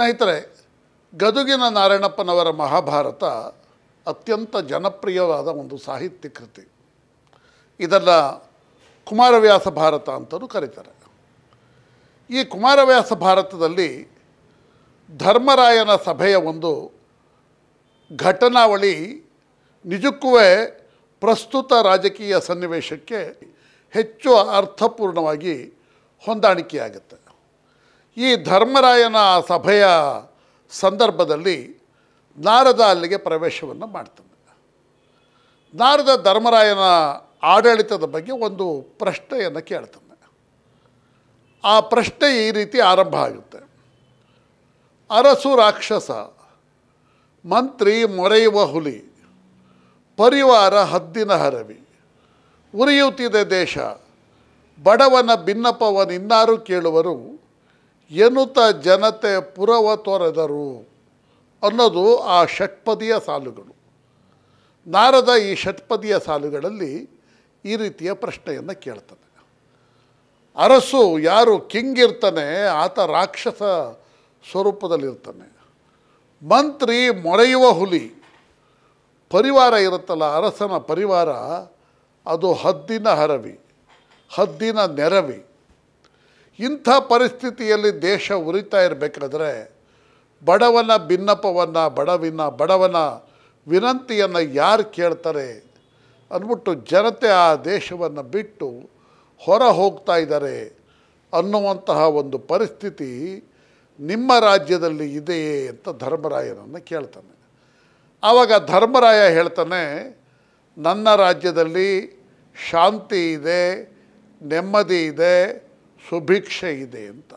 ಸ್ನೇಹಿತರೆ ಗದುಗಿನ ನಾರಾಯಣಪ್ಪನವರ ಮಹಾಭಾರತ ಅತ್ಯಂತ ಜನಪ್ರಿಯವಾದ ಒಂದು ಸಾಹಿತ್ಯ ಕೃತಿ ಇದನ್ನು ಕುಮಾರವ್ಯಾಸ ಭಾರತ ಅಂತಲೂ ಕರೀತಾರೆ ಈ ಕುಮಾರವ್ಯಾಸ ಭಾರತದಲ್ಲಿ ಧರ್ಮರಾಯನ ಸಭೆಯ ಒಂದು ಘಟನಾವಳಿ ನಿಜಕ್ಕೂ ಪ್ರಸ್ತುತ ರಾಜಕೀಯ ಸನ್ನಿವೇಶಕ್ಕೆ ಹೆಚ್ಚು ಅರ್ಥಪೂರ್ಣವಾಗಿ ಹೊಂದಾಣಿಕೆಯಾಗುತ್ತೆ ಈ ಧರ್ಮರಾಯನ ಸಭೆಯ ಸಂದರ್ಭದಲ್ಲಿ ನಾರದ ಅಲ್ಲಿಗೆ ಪ್ರವೇಶವನ್ನು ಮಾಡ್ತಾನೆ ನಾರದ ಧರ್ಮರಾಯನ ಆಡಳಿತದ ಬಗ್ಗೆ ಒಂದು ಪ್ರಶ್ನೆಯನ್ನು ಕೇಳ್ತಾನೆ ಆ ಪ್ರಶ್ನೆ ಈ ರೀತಿ ಆರಂಭ ಆಗುತ್ತೆ ಅರಸು ರಾಕ್ಷಸ ಮಂತ್ರಿ ಮೊರೆಯುವ ಹುಲಿ ಪರಿವಾರ ಹದ್ದಿನ ಹರವಿ ಉರಿಯುತ್ತಿದೆ ದೇಶ ಬಡವನ ಭಿನ್ನಪವನಿನ್ನಾರು ಕೇಳುವರು ಎನ್ನುತ್ತ ಜನತೆ ಪುರವ ತೊರೆದರು ಅನ್ನೋದು ಆ ಷಟ್ಪದಿಯ ಸಾಲುಗಳು ನಾರದ ಈ ಷಟ್ಪದಿಯ ಸಾಲುಗಳಲ್ಲಿ ಈ ರೀತಿಯ ಪ್ರಶ್ನೆಯನ್ನು ಕೇಳ್ತಾನೆ ಅರಸು ಯಾರು ಕಿಂಗ್ ಇರ್ತಾನೆ ಆತ ರಾಕ್ಷಸ ಸ್ವರೂಪದಲ್ಲಿರ್ತಾನೆ ಮಂತ್ರಿ ಮೊರೆಯುವ ಹುಲಿ ಪರಿವಾರ ಇರುತ್ತಲ್ಲ ಅರಸನ ಪರಿವಾರ ಅದು ಹದ್ದಿನ ಹರವಿ ಹದ್ದಿನ ನೆರವಿ ಇಂಥ ಪರಿಸ್ಥಿತಿಯಲ್ಲಿ ದೇಶ ಉರಿತಾ ಇರಬೇಕಾದ್ರೆ ಬಡವನ ಭಿನ್ನಪವನ್ನು ಬಡವಿನ ಬಡವನ ವಿನಂತಿಯನ್ನು ಯಾರು ಕೇಳ್ತಾರೆ ಅಂದ್ಬಿಟ್ಟು ಜನತೆ ಆ ದೇಶವನ್ನು ಬಿಟ್ಟು ಹೊರ ಹೋಗ್ತಾ ಇದ್ದಾರೆ ಅನ್ನುವಂತಹ ಒಂದು ಪರಿಸ್ಥಿತಿ ನಿಮ್ಮ ರಾಜ್ಯದಲ್ಲಿ ಇದೆಯೇ ಅಂತ ಧರ್ಮರಾಯನನ್ನು ಕೇಳ್ತಾನೆ ಆವಾಗ ಧರ್ಮರಾಯ ಹೇಳ್ತಾನೆ ನನ್ನ ರಾಜ್ಯದಲ್ಲಿ ಶಾಂತಿ ಇದೆ ನೆಮ್ಮದಿ ಇದೆ ಸುಭಿಕ್ಷೆ ಇದೆ ಅಂತ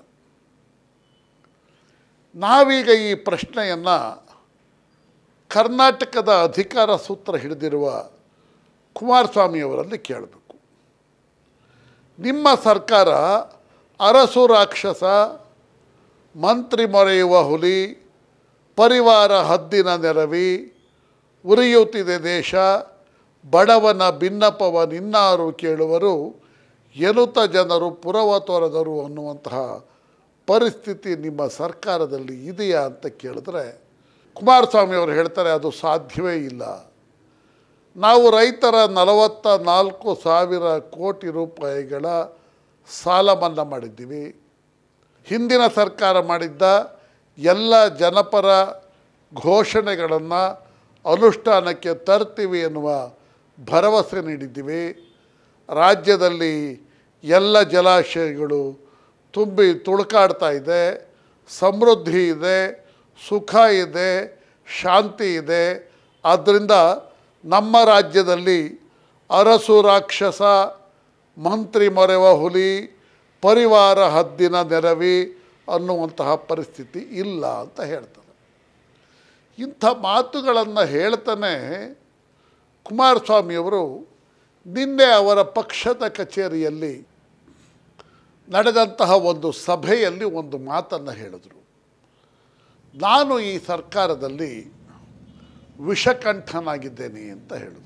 ನಾವೀಗ ಈ ಪ್ರಶ್ನೆಯನ್ನು ಕರ್ನಾಟಕದ ಅಧಿಕಾರ ಸೂತ್ರ ಹಿಡಿದಿರುವ ಕುಮಾರಸ್ವಾಮಿಯವರಲ್ಲಿ ಕೇಳಬೇಕು ನಿಮ್ಮ ಸರ್ಕಾರ ಅರಸು ರಾಕ್ಷಸ ಮಂತ್ರಿ ಮೊರೆಯುವ ಹುಲಿ ಪರಿವಾರ ಹದ್ದಿನ ನೆರವಿ ಉರಿಯುತ್ತಿದೆ ದೇಶ ಬಡವನ ಭಿನ್ನಪವನಿನ್ನಾರು ಕೇಳುವರು ಎನುತ ಜನರು ಪುರವ ತೊರೆದರು ಅನ್ನುವಂತಹ ಪರಿಸ್ಥಿತಿ ನಿಮ್ಮ ಸರ್ಕಾರದಲ್ಲಿ ಇದೆಯಾ ಅಂತ ಕೇಳಿದ್ರೆ ಕುಮಾರಸ್ವಾಮಿಯವರು ಹೇಳ್ತಾರೆ ಅದು ಸಾಧ್ಯವೇ ಇಲ್ಲ ನಾವು ರೈತರ ನಲವತ್ತ ನಾಲ್ಕು ಸಾವಿರ ಕೋಟಿ ರೂಪಾಯಿಗಳ ಸಾಲ ಮನ್ನಾ ಮಾಡಿದ್ದೀವಿ ಹಿಂದಿನ ಸರ್ಕಾರ ಮಾಡಿದ್ದ ಎಲ್ಲ ಜನಪರ ಘೋಷಣೆಗಳನ್ನು ಅನುಷ್ಠಾನಕ್ಕೆ ತರ್ತೀವಿ ಎನ್ನುವ ಭರವಸೆ ನೀಡಿದ್ದೀವಿ ರಾಜ್ಯದಲ್ಲಿ ಎಲ್ಲ ಜಲಾಶಯಗಳು ತುಂಬಿ ತುಳುಕಾಡ್ತಾ ಇದೆ ಸಮೃದ್ಧಿ ಇದೆ ಸುಖ ಇದೆ ಶಾಂತಿ ಇದೆ ಆದ್ದರಿಂದ ನಮ್ಮ ರಾಜ್ಯದಲ್ಲಿ ಅರಸು ರಾಕ್ಷಸ ಮಂತ್ರಿ ಮೊರೆವ ಹುಲಿ ಪರಿವಾರ ಹದ್ದಿನ ನೆರವಿ ಅನ್ನುವಂತಹ ಪರಿಸ್ಥಿತಿ ಇಲ್ಲ ಅಂತ ಹೇಳ್ತಾರೆ ಇಂಥ ಮಾತುಗಳನ್ನು ಹೇಳ್ತಾನೆ ಕುಮಾರಸ್ವಾಮಿಯವರು ನಿನ್ನೆ ಅವರ ಪಕ್ಷದ ಕಚೇರಿಯಲ್ಲಿ ನಡೆದಂತಹ ಒಂದು ಸಭೆಯಲ್ಲಿ ಒಂದು ಮಾತನ್ನು ಹೇಳಿದರು ನಾನು ಈ ಸರ್ಕಾರದಲ್ಲಿ ವಿಷಕಂಠನಾಗಿದ್ದೇನೆ ಅಂತ ಹೇಳಿದರು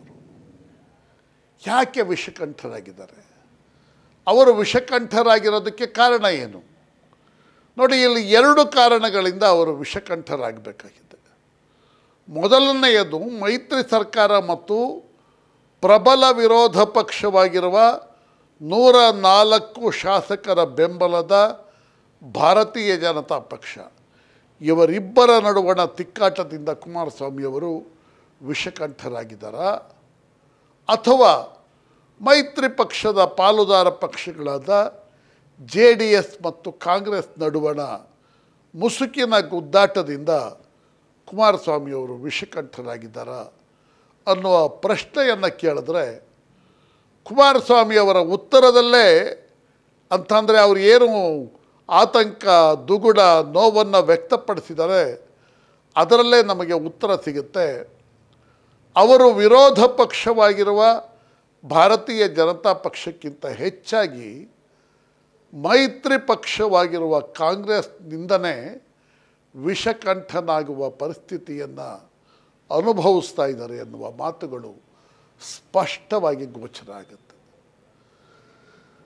ಯಾಕೆ ವಿಷಕಂಠರಾಗಿದ್ದಾರೆ ಅವರು ವಿಷಕಂಠರಾಗಿರೋದಕ್ಕೆ ಕಾರಣ ಏನು ನೋಡಿ ಇಲ್ಲಿ ಎರಡು ಕಾರಣಗಳಿಂದ ಅವರು ವಿಷಕಂಠರಾಗಬೇಕಾಗಿದೆ ಮೊದಲನೆಯದು ಮೈತ್ರಿ ಸರ್ಕಾರ ಮತ್ತು ಪ್ರಬಲ ವಿರೋಧ ಪಕ್ಷವಾಗಿರುವ ನೂರ ನಾಲ್ಕು ಶಾಸಕರ ಬೆಂಬಲದ ಭಾರತೀಯ ಜನತಾ ಪಕ್ಷ ಇವರಿಬ್ಬರ ನಡುವಣ ತಿಕ್ಕಾಟದಿಂದ ಕುಮಾರಸ್ವಾಮಿಯವರು ವಿಷಕಂಠರಾಗಿದ್ದಾರಾ ಅಥವಾ ಮೈತ್ರಿ ಪಕ್ಷದ ಪಾಲುದಾರ ಪಕ್ಷಗಳಾದ ಜೆ ಡಿ ಎಸ್ ಮತ್ತು ಕಾಂಗ್ರೆಸ್ ನಡುವಣ ಮುಸುಕಿನ ಗುದ್ದಾಟದಿಂದ ಕುಮಾರಸ್ವಾಮಿಯವರು ವಿಷಕಂಠರಾಗಿದ್ದಾರಾ ಅನ್ನುವ ಪ್ರಶ್ನೆಯನ್ನು ಕೇಳಿದ್ರೆ ಕುಮಾರಸ್ವಾಮಿಯವರ ಉತ್ತರದಲ್ಲೇ ಅಂತಂದರೆ ಅವರು ಏನು ಆತಂಕ ದುಗುಡ ನೋವನ್ನು ವ್ಯಕ್ತಪಡಿಸಿದರೆ ಅದರಲ್ಲೇ ನಮಗೆ ಉತ್ತರ ಸಿಗುತ್ತೆ ಅವರು ವಿರೋಧ ಪಕ್ಷವಾಗಿರುವ ಭಾರತೀಯ ಜನತಾ ಪಕ್ಷಕ್ಕಿಂತ ಹೆಚ್ಚಾಗಿ ಮೈತ್ರಿ ಪಕ್ಷವಾಗಿರುವ ಕಾಂಗ್ರೆಸ್ನಿಂದನೇ ವಿಷಕಂಠನಾಗುವ ಪರಿಸ್ಥಿತಿಯನ್ನು ಅನುಭವಿಸ್ತಾ ಇದ್ದಾರೆ ಎನ್ನುವ ಮಾತುಗಳು ಸ್ಪಷ್ಟವಾಗಿ ಗೋಚರ ಆಗುತ್ತೆ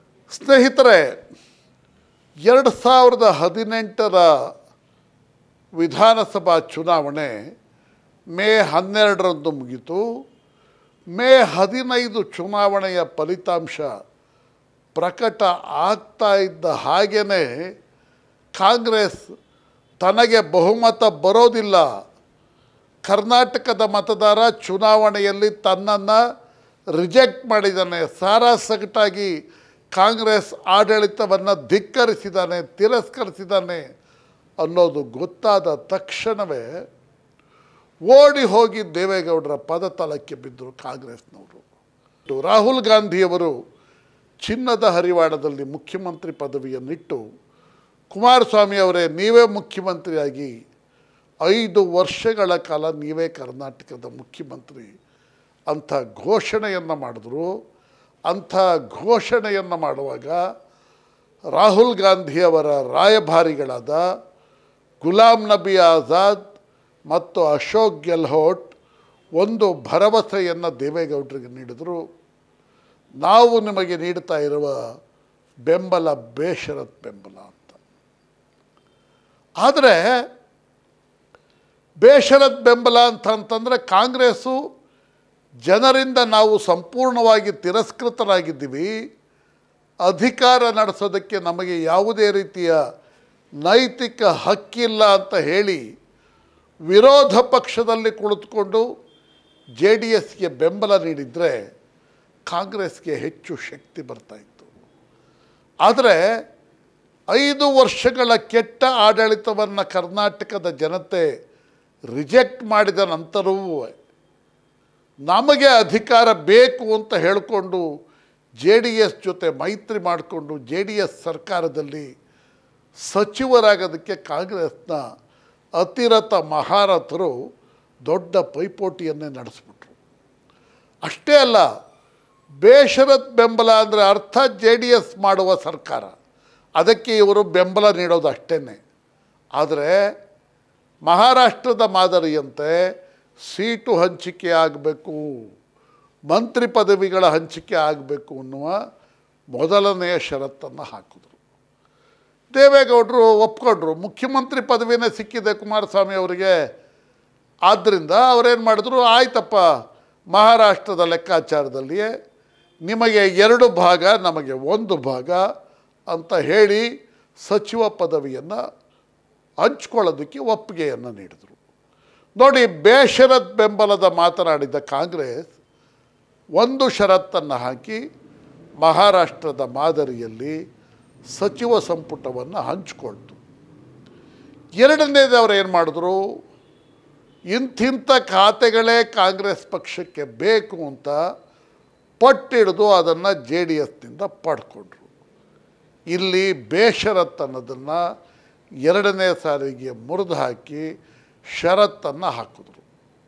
ಸ್ನೇಹಿತರೆ ಎರಡು ಸಾವಿರದ ಹದಿನೆಂಟರ ವಿಧಾನಸಭಾ ಚುನಾವಣೆ ಮೇ ಹನ್ನೆರಡರಂದು ಮುಗಿತು ಮೇ ಹದಿನೈದು ಚುನಾವಣೆಯ ಫಲಿತಾಂಶ ಪ್ರಕಟ ಆಗ್ತಾ ಇದ್ದ ಹಾಗೇ ಕಾಂಗ್ರೆಸ್ ತನಗೆ ಬಹುಮತ ಬರೋದಿಲ್ಲ ಕರ್ನಾಟಕದ ಮತದಾರ ಚುನಾವಣೆಯಲ್ಲಿ ತನ್ನನ್ನು ರಿಜೆಕ್ಟ್ ಮಾಡಿದ್ದಾನೆ ಸಾರಾಸಗಟಾಗಿ ಕಾಂಗ್ರೆಸ್ ಆಡಳಿತವನ್ನು ಧಿಕ್ಕರಿಸಿದ್ದಾನೆ ತಿರಸ್ಕರಿಸಿದ್ದಾನೆ ಅನ್ನೋದು ಗೊತ್ತಾದ ತಕ್ಷಣವೇ ಓಡಿ ಹೋಗಿ ದೇವೇಗೌಡರ ಪದತಲಕ್ಕೆ ಬಿದ್ದರು ಕಾಂಗ್ರೆಸ್ನವರು ರಾಹುಲ್ ಗಾಂಧಿಯವರು ಚಿನ್ನದ ಹರಿವಾಣದಲ್ಲಿ ಮುಖ್ಯಮಂತ್ರಿ ಪದವಿಯನ್ನಿಟ್ಟು ಕುಮಾರಸ್ವಾಮಿ ಅವರೇ ನೀವೇ ಮುಖ್ಯಮಂತ್ರಿಯಾಗಿ ಐದು ವರ್ಷಗಳ ಕಾಲ ನೀವೇ ಕರ್ನಾಟಕದ ಮುಖ್ಯಮಂತ್ರಿ ಅಂಥ ಘೋಷಣೆಯನ್ನು ಮಾಡಿದ್ರು ಅಂಥ ಘೋಷಣೆಯನ್ನು ಮಾಡುವಾಗ ರಾಹುಲ್ ಗಾಂಧಿಯವರ ರಾಯಭಾರಿಗಳಾದ ಗುಲಾಂ ನಬಿ ಆಜಾದ್ ಮತ್ತು ಅಶೋಕ್ ಗೆಹ್ಲೋಟ್ ಒಂದು ಭರವಸೆಯನ್ನು ದೇವೇಗೌಡರಿಗೆ ನೀಡಿದರು ನಾವು ನಿಮಗೆ ನೀಡ್ತಾ ಇರುವ ಬೆಂಬಲ ಬೇಷರತ್ ಬೆಂಬಲ ಅಂತ ಆದರೆ ಬೇಷರತ್ ಬೆಂಬಲ ಅಂತ ಅಂತಂದರೆ ಕಾಂಗ್ರೆಸ್ಸು ಜನರಿಂದ ನಾವು ಸಂಪೂರ್ಣವಾಗಿ ತಿರಸ್ಕೃತರಾಗಿದ್ದೀವಿ ಅಧಿಕಾರ ನಡೆಸೋದಕ್ಕೆ ನಮಗೆ ಯಾವುದೇ ರೀತಿಯ ನೈತಿಕ ಹಕ್ಕಿಲ್ಲ ಅಂತ ಹೇಳಿ ವಿರೋಧ ಪಕ್ಷದಲ್ಲಿ ಕುಳಿತುಕೊಂಡು ಜೆ ಡಿ ಎಸ್ಗೆ ಬೆಂಬಲ ನೀಡಿದರೆ ಕಾಂಗ್ರೆಸ್ಗೆ ಹೆಚ್ಚು ಶಕ್ತಿ ಬರ್ತಾಯಿತ್ತು ಆದರೆ ಐದು ವರ್ಷಗಳ ಕೆಟ್ಟ ಆಡಳಿತವನ್ನು ಕರ್ನಾಟಕದ ಜನತೆ ರಿಜೆಕ್ಟ್ ಮಾಡಿದ ನಂತರವೂ ನಮಗೆ ಅಧಿಕಾರ ಬೇಕು ಅಂತ ಹೇಳಿಕೊಂಡು ಜೆ ಡಿ ಎಸ್ ಜೊತೆ ಮೈತ್ರಿ ಮಾಡಿಕೊಂಡು ಜೆ ಡಿ ಎಸ್ ಸರ್ಕಾರದಲ್ಲಿ ಸಚಿವರಾಗೋದಕ್ಕೆ ಕಾಂಗ್ರೆಸ್ನ ಅತಿರಥ ಮಹಾರಥರು ದೊಡ್ಡ ಪೈಪೋಟಿಯನ್ನೇ ನಡೆಸ್ಬಿಟ್ರು ಅಷ್ಟೇ ಅಲ್ಲ ಬೇಷರತ್ ಬೆಂಬಲ ಅಂದರೆ ಅರ್ಥ ಜೆ ಡಿ ಎಸ್ ಮಾಡುವ ಸರ್ಕಾರ ಅದಕ್ಕೆ ಇವರು ಬೆಂಬಲ ನೀಡೋದು ಅಷ್ಟೇ ಆದರೆ ಮಹಾರಾಷ್ಟ್ರದ ಮಾದರಿಯಂತೆ ಸೀಟು ಹಂಚಿಕೆ ಆಗಬೇಕು ಮಂತ್ರಿ ಪದವಿಗಳ ಹಂಚಿಕೆ ಆಗಬೇಕು ಅನ್ನುವ ಮೊದಲನೆಯ ಷರತ್ತನ್ನು ಹಾಕಿದ್ರು ದೇವೇಗೌಡರು ಒಪ್ಕೊಂಡ್ರು ಮುಖ್ಯಮಂತ್ರಿ ಪದವಿನೇ ಸಿಕ್ಕಿದೆ ಕುಮಾರಸ್ವಾಮಿ ಅವರಿಗೆ ಆದ್ದರಿಂದ ಅವರೇನು ಮಾಡಿದ್ರು ಆಯ್ತಪ್ಪ ಮಹಾರಾಷ್ಟ್ರದ ಲೆಕ್ಕಾಚಾರದಲ್ಲಿಯೇ ನಿಮಗೆ ಎರಡು ಭಾಗ ನಮಗೆ ಒಂದು ಭಾಗ ಅಂತ ಹೇಳಿ ಸಚಿವ ಪದವಿಯನ್ನು ಹಂಚ್ಕೊಳ್ಳೋದಕ್ಕೆ ಒಪ್ಪಿಗೆಯನ್ನು ನೀಡಿದರು ನೋಡಿ ಬೇಷರತ್ ಬೆಂಬಲದ ಮಾತನಾಡಿದ ಕಾಂಗ್ರೆಸ್ ಒಂದು ಷರತ್ತನ್ನು ಹಾಕಿ ಮಹಾರಾಷ್ಟ್ರದ ಮಾದರಿಯಲ್ಲಿ ಸಚಿವ ಸಂಪುಟವನ್ನು ಹಂಚ್ಕೊಳ್ತು ಎರಡನೇದು ಅವ್ರು ಏನು ಮಾಡಿದ್ರು ಇಂಥಿಂಥ ಖಾತೆಗಳೇ ಕಾಂಗ್ರೆಸ್ ಪಕ್ಷಕ್ಕೆ ಬೇಕು ಅಂತ ಪಟ್ಟಿಡಿದು ಅದನ್ನು ಜೆ ಡಿ ಎಸ್ನಿಂದ ಪಡ್ಕೊಂಡ್ರು ಇಲ್ಲಿ ಬೇಷರತ್ ಅನ್ನೋದನ್ನು ಎರಡನೇ ಸಾರಿಗೆ ಮುರಿದು ಹಾಕಿ ಷರತ್ತನ್ನು ಹಾಕಿದ್ರು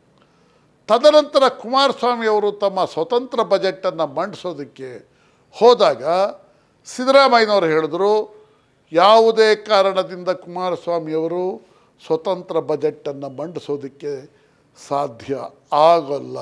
ತದನಂತರ ಕುಮಾರಸ್ವಾಮಿ ಅವರು ತಮ್ಮ ಸ್ವತಂತ್ರ ಬಜೆಟನ್ನು ಮಂಡಿಸೋದಕ್ಕೆ ಹೋದಾಗ ಸಿದ್ದರಾಮಯ್ಯನವರು ಹೇಳಿದ್ರು ಯಾವುದೇ ಕಾರಣದಿಂದ ಕುಮಾರಸ್ವಾಮಿಯವರು ಸ್ವತಂತ್ರ ಬಜೆಟನ್ನು ಮಂಡಿಸೋದಕ್ಕೆ ಸಾಧ್ಯ ಆಗಲ್ಲ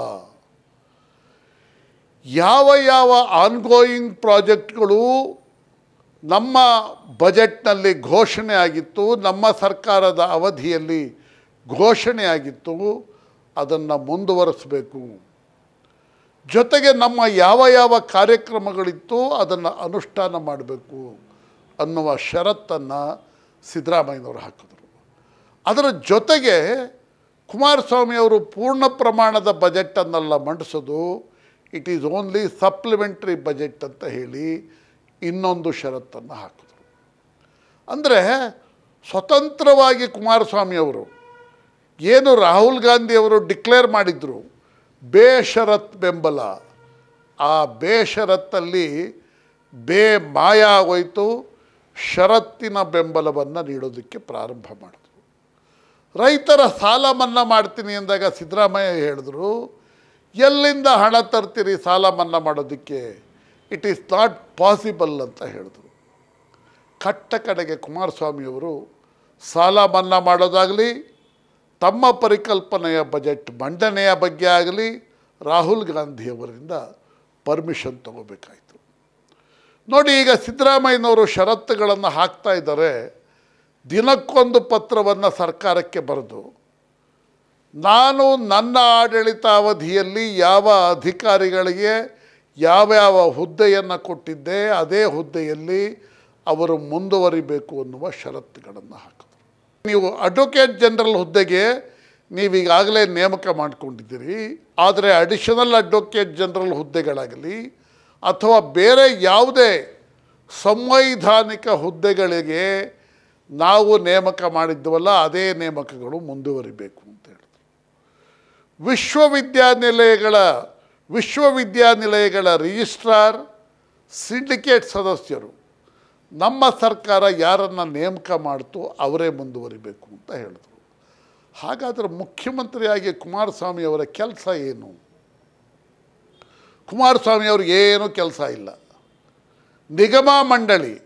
ಯಾವ ಯಾವ ಆನ್ಗೋಯಿಂಗ್ ಪ್ರಾಜೆಕ್ಟ್ಗಳು ನಮ್ಮ ಬಜೆಟ್ನಲ್ಲಿ ಘೋಷಣೆ ಆಗಿತ್ತು ನಮ್ಮ ಸರ್ಕಾರದ ಅವಧಿಯಲ್ಲಿ ಘೋಷಣೆ ಆಗಿತ್ತು ಅದನ್ನು ಮುಂದುವರಿಸಬೇಕು ಜೊತೆಗೆ ನಮ್ಮ ಯಾವ ಯಾವ ಕಾರ್ಯಕ್ರಮಗಳಿತ್ತು ಅದನ್ನು ಅನುಷ್ಠಾನ ಮಾಡಬೇಕು ಅನ್ನುವ ಷರತ್ತನ್ನು ಸಿದ್ದರಾಮಯ್ಯನವರು ಹಾಕಿದ್ರು ಅದರ ಜೊತೆಗೆ ಕುಮಾರಸ್ವಾಮಿ ಅವರು ಪೂರ್ಣ ಪ್ರಮಾಣದ ಬಜೆಟನ್ನೆಲ್ಲ ಮಂಡಿಸೋದು it is only supplementary budget ಅಂತ ಹೇಳಿ ಇನ್ನೊಂದು ಷರತ್ತನ್ನು ಹಾಕಿದ್ರು ಅಂದರೆ ಸ್ವತಂತ್ರವಾಗಿ ಕುಮಾರಸ್ವಾಮಿ ಅವರು ಏನು ರಾಹುಲ್ ಗಾಂಧಿಯವರು ಡಿಕ್ಲೇರ್ ಮಾಡಿದರು ಬೇಷರತ್ ಬೆಂಬಲ ಆ ಬೇಷರತ್ತಲ್ಲಿ ಬೇ ಮಾಯ ಆಗೋಯ್ತು ಷರತ್ತಿನ ಬೆಂಬಲವನ್ನು ನೀಡೋದಕ್ಕೆ ಪ್ರಾರಂಭ ಮಾಡಿದ್ರು ರೈತರ ಸಾಲ ಮನ್ನಾ ಮಾಡ್ತೀನಿ ಅಂದಾಗ ಸಿದ್ದರಾಮಯ್ಯ ಹೇಳಿದ್ರು ಎಲ್ಲಿಂದ ಹಣ ತರ್ತೀರಿ ಸಾಲ ಮನ್ನಾ ಮಾಡೋದಕ್ಕೆ ಇಟ್ ಈಸ್ ನಾಟ್ ಪಾಸಿಬಲ್ ಅಂತ ಹೇಳಿದ್ರು ಕಟ್ಟ ಕಡೆಗೆ ಕುಮಾರಸ್ವಾಮಿಯವರು ಸಾಲ ಮನ್ನಾ ಮಾಡೋದಾಗಲಿ ತಮ್ಮ ಪರಿಕಲ್ಪನೆಯ ಬಜೆಟ್ ಮಂಡನೆಯ ಬಗ್ಗೆ ಆಗಲಿ ರಾಹುಲ್ ಗಾಂಧಿಯವರಿಂದ ಪರ್ಮಿಷನ್ ತಗೋಬೇಕಾಯಿತು ನೋಡಿ ಈಗ ಸಿದ್ದರಾಮಯ್ಯನವರು ಷರತ್ತುಗಳನ್ನು ಹಾಕ್ತಾ ಇದ್ದಾರೆ ದಿನಕ್ಕೊಂದು ಪತ್ರವನ್ನು ಸರ್ಕಾರಕ್ಕೆ ಬರೆದು ನಾನು ನನ್ನ ಆಡಳಿತಾವಧಿಯಲ್ಲಿ ಯಾವ ಅಧಿಕಾರಿಗಳಿಗೆ ಯಾವ್ಯಾವ ಹುದ್ದೆಯನ್ನು ಕೊಟ್ಟಿದ್ದೆ ಅದೇ ಹುದ್ದೆಯಲ್ಲಿ ಅವರು ಮುಂದುವರಿಬೇಕು ಅನ್ನುವ ಷರತ್ತುಗಳನ್ನು ಹಾಕಿದ್ರು ನೀವು ಅಡ್ವೊಕೇಟ್ ಜನರಲ್ ಹುದ್ದೆಗೆ ನೀವೀಗಾಗಲೇ ನೇಮಕ ಮಾಡಿಕೊಂಡಿದ್ದೀರಿ ಆದರೆ ಅಡಿಷನಲ್ ಅಡ್ವೊಕೇಟ್ ಜನರಲ್ ಹುದ್ದೆಗಳಾಗಲಿ ಅಥವಾ ಬೇರೆ ಯಾವುದೇ ಸಂವೈಧಾನಿಕ ಹುದ್ದೆಗಳಿಗೆ ನಾವು ನೇಮಕ ಮಾಡಿದ್ದವಲ್ಲ ಅದೇ ನೇಮಕಗಳು ಮುಂದುವರಿಬೇಕು ಅಂತ ಹೇಳಿದ್ರು ವಿಶ್ವವಿದ್ಯಾನಿಲಯಗಳ ವಿಶ್ವವಿದ್ಯಾನಿಲಯಗಳ ರಿಜಿಸ್ಟ್ರಾರ್ ಸಿಂಡಿಕೇಟ್ ಸದಸ್ಯರು ನಮ್ಮ ಸರ್ಕಾರ ಯಾರನ್ನು ನೇಮಕ ಮಾಡ್ತೋ ಅವರೇ ಮುಂದುವರಿಬೇಕು ಅಂತ ಹೇಳಿದ್ರು ಹಾಗಾದರೆ ಮುಖ್ಯಮಂತ್ರಿಯಾಗಿ ಕುಮಾರಸ್ವಾಮಿ ಅವರ ಕೆಲಸ ಏನು ಕುಮಾರಸ್ವಾಮಿ ಅವ್ರಿಗೆ ಏನೂ ಕೆಲಸ ಇಲ್ಲ ನಿಗಮ ಮಂಡಳಿ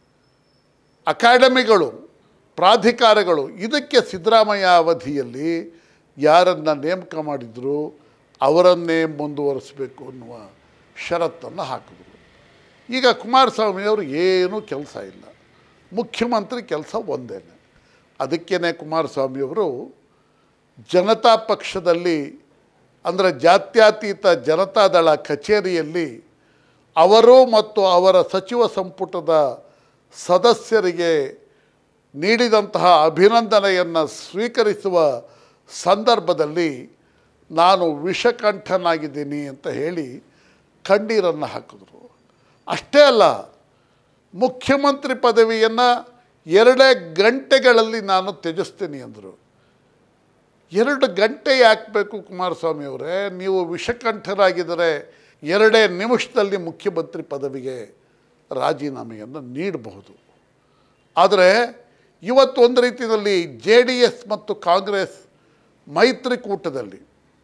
ಅಕಾಡೆಮಿಗಳು ಪ್ರಾಧಿಕಾರಗಳು ಇದಕ್ಕೆ ಸಿದ್ದರಾಮಯ್ಯ ಅವಧಿಯಲ್ಲಿ ಯಾರನ್ನು ನೇಮಕ ಮಾಡಿದ್ರು ಅವರನ್ನೇ ಮುಂದುವರಿಸಬೇಕು ಅನ್ನುವ ಷರತ್ತನ್ನು ಹಾಕಿದ್ರು ಈಗ ಕುಮಾರಸ್ವಾಮಿ ಅವರು ಏನೂ ಕೆಲಸ ಇಲ್ಲ ಮುಖ್ಯಮಂತ್ರಿ ಕೆಲಸ ಒಂದೇ ಅದಕ್ಕೇ ಕುಮಾರಸ್ವಾಮಿಯವರು ಜನತಾ ಪಕ್ಷದಲ್ಲಿ ಅಂದರೆ ಜಾತ್ಯತೀತ ಜನತಾದಳ ಕಚೇರಿಯಲ್ಲಿ ಅವರು ಮತ್ತು ಅವರ ಸಚಿವ ಸಂಪುಟದ ಸದಸ್ಯರಿಗೆ ನೀಡಿದಂತಹ ಅಭಿನಂದನೆಯನ್ನು ಸ್ವೀಕರಿಸುವ ಸಂದರ್ಭದಲ್ಲಿ ನಾನು ವಿಷಕಂಠನಾಗಿದ್ದೀನಿ ಅಂತ ಹೇಳಿ ಕಣ್ಣೀರನ್ನು ಹಾಕಿದ್ರು ಅಷ್ಟೇ ಅಲ್ಲ ಮುಖ್ಯಮಂತ್ರಿ ಪದವಿಯನ್ನು ಎರಡೇ ಗಂಟೆಗಳಲ್ಲಿ ನಾನು ತ್ಯಜಿಸ್ತೀನಿ ಅಂದರು ಎರಡು ಗಂಟೆ ಯಾಕೆ ಬೇಕು ಕುಮಾರಸ್ವಾಮಿ ಅವರೇ ನೀವು ವಿಷಕಂಠರಾಗಿದ್ದರೆ ಎರಡೇ ನಿಮಿಷದಲ್ಲಿ ಮುಖ್ಯಮಂತ್ರಿ ಪದವಿಗೆ ರಾಜೀನಾಮೆಯನ್ನು ನೀಡಬಹುದು ಆದರೆ ಇವತ್ತು ಒಂದು ರೀತಿಯಲ್ಲಿ ಜೆ ಡಿ ಎಸ್ ಮತ್ತು ಕಾಂಗ್ರೆಸ್ ಮೈತ್ರಿಕೂಟದಲ್ಲಿ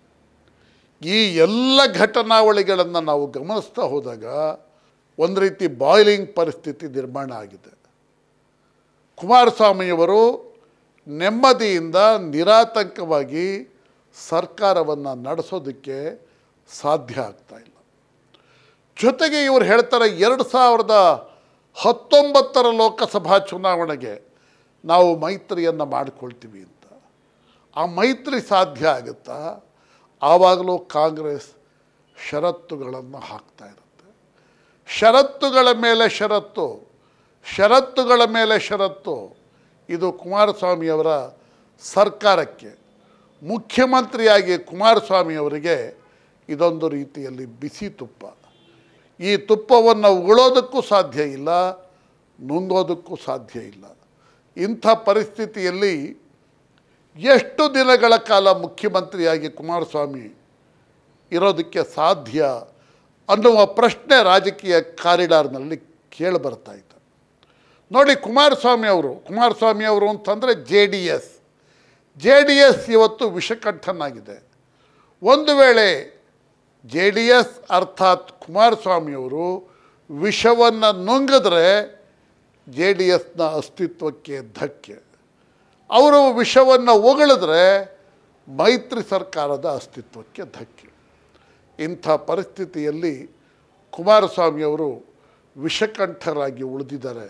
ಈ ಎಲ್ಲ ಘಟನಾವಳಿಗಳನ್ನು ನಾವು ಗಮನಿಸ್ತಾ ಹೋದಾಗ ಒಂದು ರೀತಿ ಬಾಯ್ಲಿಂಗ್ ಪರಿಸ್ಥಿತಿ ನಿರ್ಮಾಣ ಆಗಿದೆ ಕುಮಾರಸ್ವಾಮಿಯವರು ನೆಮ್ಮದಿಯಿಂದ ನಿರಾತಂಕವಾಗಿ ಸರ್ಕಾರವನ್ನು ನಡೆಸೋದಕ್ಕೆ ಸಾಧ್ಯ ಆಗ್ತಾ ಇಲ್ಲ ಜೊತೆಗೆ ಇವರು ಹೇಳ್ತಾರೆ ಎರಡು ಸಾವಿರದ ಹತ್ತೊಂಬತ್ತರ ಲೋಕಸಭಾ ಚುನಾವಣೆಗೆ ನಾವು ಮೈತ್ರಿಯನ್ನು ಮಾಡಿಕೊಳ್ತೀವಿ ಅಂತ ಆ ಮೈತ್ರಿ ಸಾಧ್ಯ ಆಗುತ್ತಾ ಆವಾಗಲೂ ಕಾಂಗ್ರೆಸ್ ಷರತ್ತುಗಳನ್ನು ಹಾಕ್ತಾ ಇರುತ್ತೆ ಷರತ್ತುಗಳ ಮೇಲೆ ಷರತ್ತು ಷರತ್ತುಗಳ ಮೇಲೆ ಷರತ್ತು ಇದು ಕುಮಾರಸ್ವಾಮಿಯವರ ಸರ್ಕಾರಕ್ಕೆ ಮುಖ್ಯಮಂತ್ರಿಯಾಗಿ ಕುಮಾರಸ್ವಾಮಿಯವರಿಗೆ ಇದೊಂದು ರೀತಿಯಲ್ಲಿ ಬಿಸಿ ತುಪ್ಪ ಈ ತುಪ್ಪವನ್ನು ಉಗುಳೋದಕ್ಕೂ ಸಾಧ್ಯ ಇಲ್ಲ ನುಂಗೋದಕ್ಕೂ ಸಾಧ್ಯ ಇಲ್ಲ ಇಂಥ ಪರಿಸ್ಥಿತಿಯಲ್ಲಿ ಎಷ್ಟು ದಿನಗಳ ಕಾಲ ಮುಖ್ಯಮಂತ್ರಿಯಾಗಿ ಕುಮಾರಸ್ವಾಮಿ ಇರೋದಕ್ಕೆ ಸಾಧ್ಯ ಅನ್ನುವ ಪ್ರಶ್ನೆ ರಾಜಕೀಯ ಕಾರಿಡಾರ್ನಲ್ಲಿ ಕೇಳಿಬರ್ತಾ ಇತ್ತು ನೋಡಿ ಕುಮಾರಸ್ವಾಮಿ ಅವರು ಕುಮಾರಸ್ವಾಮಿ ಅವರು ಅಂತಂದರೆ J D S J D S ಇವತ್ತು ವಿಷಕಂಠನಾಗಿದೆ ಒಂದು ವೇಳೆ ಜೆ ಡಿ ಎಸ್ ಅರ್ಥಾತ್ ಕುಮಾರಸ್ವಾಮಿಯವರು ವಿಷವನ್ನು ನುಂಗಿದ್ರೆ ಜೆ ಡಿ ಎಸ್ನ ಅಸ್ತಿತ್ವಕ್ಕೆ ಧಕ್ಕೆ ಅವರು ವಿಷವನ್ನು ಉಗಳಿದ್ರೆ ಮೈತ್ರಿ ಸರ್ಕಾರದ ಅಸ್ತಿತ್ವಕ್ಕೆ ಧಕ್ಕೆ ಇಂಥ ಪರಿಸ್ಥಿತಿಯಲ್ಲಿ ಕುಮಾರಸ್ವಾಮಿಯವರು ವಿಷಕಂಠರಾಗಿ ಉಳಿದಿದ್ದಾರೆ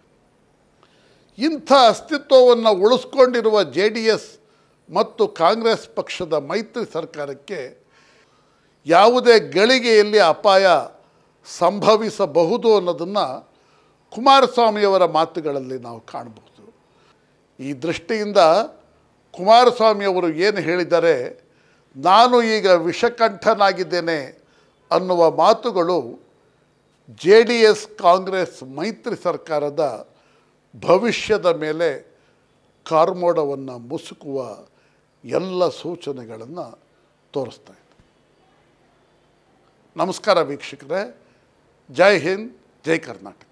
ಇಂಥ ಅಸ್ತಿತ್ವವನ್ನು ಉಳಿಸ್ಕೊಂಡಿರುವ ಜೆ ಡಿ ಎಸ್ ಮತ್ತು ಕಾಂಗ್ರೆಸ್ ಪಕ್ಷದ ಮೈತ್ರಿ ಸರ್ಕಾರಕ್ಕೆ ಯಾವುದೇ ಗಳಿಗೆಯಲ್ಲಿ ಅಪಾಯ ಸಂಭವಿಸಬಹುದು ಅನ್ನೋದನ್ನು ಕುಮಾರಸ್ವಾಮಿಯವರ ಮಾತುಗಳಲ್ಲಿ ನಾವು ಕಾಣಬಹುದು ಈ ದೃಷ್ಟಿಯಿಂದ ಕುಮಾರಸ್ವಾಮಿಯವರು ಏನು ಹೇಳಿದ್ದಾರೆ ನಾನು ಈಗ ವಿಷಕಂಠನಾಗಿದ್ದೇನೆ ಅನ್ನುವ ಮಾತುಗಳು ಜೆ ಡಿ ಎಸ್ ಕಾಂಗ್ರೆಸ್ ಮೈತ್ರಿ ಸರ್ಕಾರದ ಭವಿಷ್ಯದ ಮೇಲೆ ಕಾರ್ಮೋಡವನ್ನು ಮುಸುಕುವ ಎಲ್ಲ ಸೂಚನೆಗಳನ್ನು ತೋರಿಸ್ತಾ ಇದೆ ನಮಸ್ಕಾರ ವೀಕ್ಷಕರೇ ಜೈ ಹಿಂದ್ ಜೈ ಕರ್ನಾಟಕ